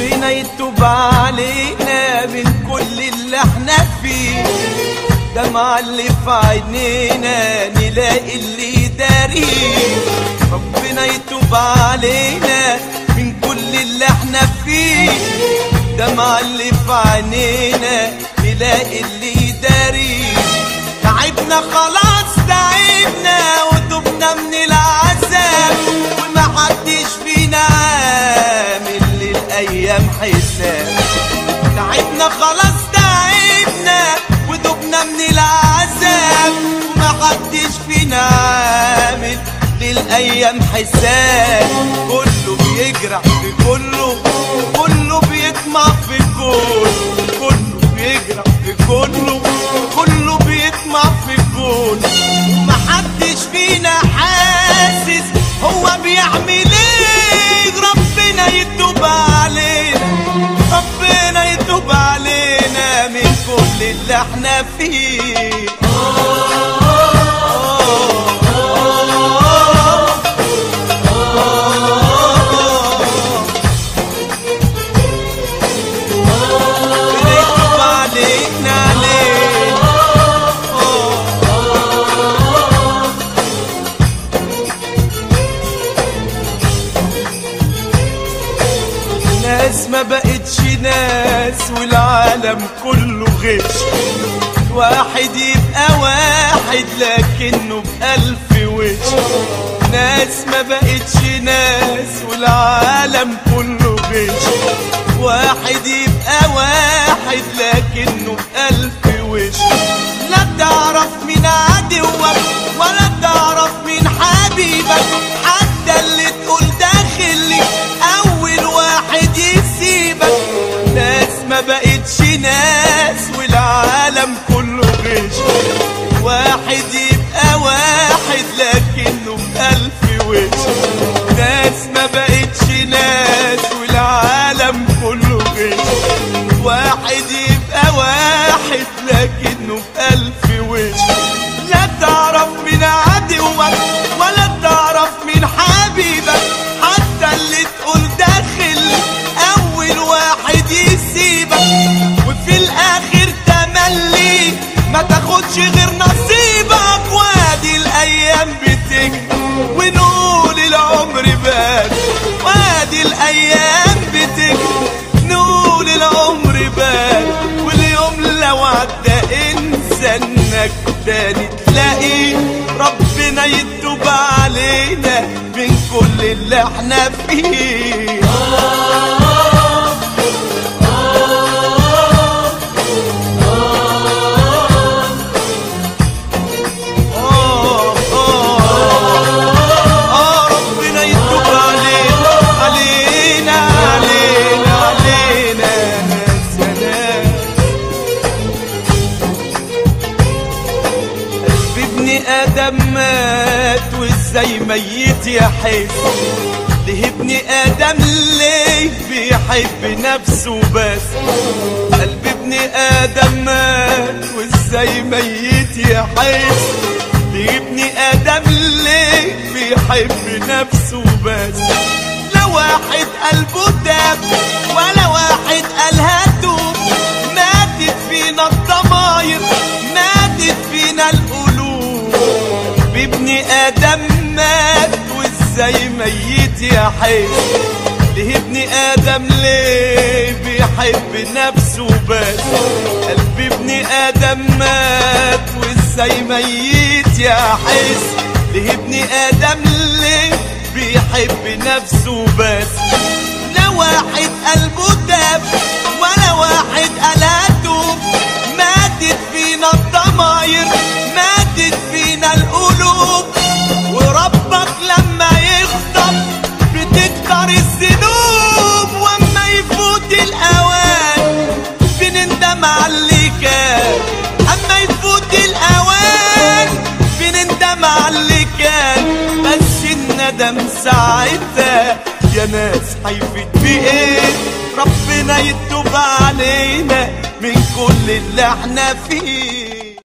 ربنا يتوب علينا من كل اللي احنا فيه دمع اللي في عينينا نلاقي اللي داريه ربنا يتوب علينا من كل اللي احنا فيه دمع اللي في عينينا نلاقي اللي داريه تعبنا خلاص تعبنا وتوبنا من العذاب ومحدش فينا عامل للأيام حساب تعبنا خلاص تعبنا وتوبنا من العذاب ومحدش فينا عامل للأيام حساب كله بيجرح في كله كله بيطمع في كله كله بيجرح في كله كله بيطمع في كله ومحدش فينا حاسس هو بيعمل ايه ربنا يتوب علينا ربنا يتوب علينا من كل اللي احنا فيه ربنا يتوب علينا علينا ناس ما بقتش ناس والعالم كله غش واحد يبقى واحد لكنه بألف وش ناس ما بقتش ناس والعالم كله غش واحد يبقى واحد لكنه بألف وش لا تعرف مين عدوك ولا تعرف مين حبيبك حتى اللي تقول داخلي اول واحد يسيبك ناس ما بقتش ناس والعالم كله غش واحد يبقى واحد لكنه بألف وش ناس ما بقتش ناس والعالم كله غش واحد يبقى واحد لكنه بألف وش لا تعرف مين عدوك ولا تعرف مين حبيبك حتى اللي تقول داخل اول واحد يسيبك وفي الاخر تملي ما تاخدش غير نصيبك وادي الايام بتجري ونقول العمر بات وادي الايام بتجري نقول العمر بات واليوم لو عدى انسى انك تاني تلاقي ربنا يتوب علينا من كل اللي احنا فيه آه، آه، آه، ربنا يتوب علينا علينا علينا علينا يا سلام قلب ابن ادم مات وازاي ميت يحس ليه ابن ادم ليه بيحب نفسه بس قلب ابن ادم مات وازاي ميت يحس ليه ابن ادم ليه بيحب نفسه بس لا واحد قلبه داب ولا واحد قالها توب ماتت فينا الضماير ماتت فينا القلوب بابن ادم مات وازاي ميت يا حي ليه ابن ادم ليه بيحب نفسه بس قلب ابن ادم مات وازاي ميت يا حس ليه ابن ادم ليه بيحب نفسه بس لا واحد قلبه داب ولا واحد قالها توب ماتت فينا الضماير ماتت فينا القلوب وربك لما يغضب بتكتر الذنوب واما يفوت الاوان بنندم على اللي كان اما يفوت الاوان بنندم على اللي كان بس الندم ساعتها يا ناس هيفيد بايه ربنا يتوب علينا من كل اللي احنا فيه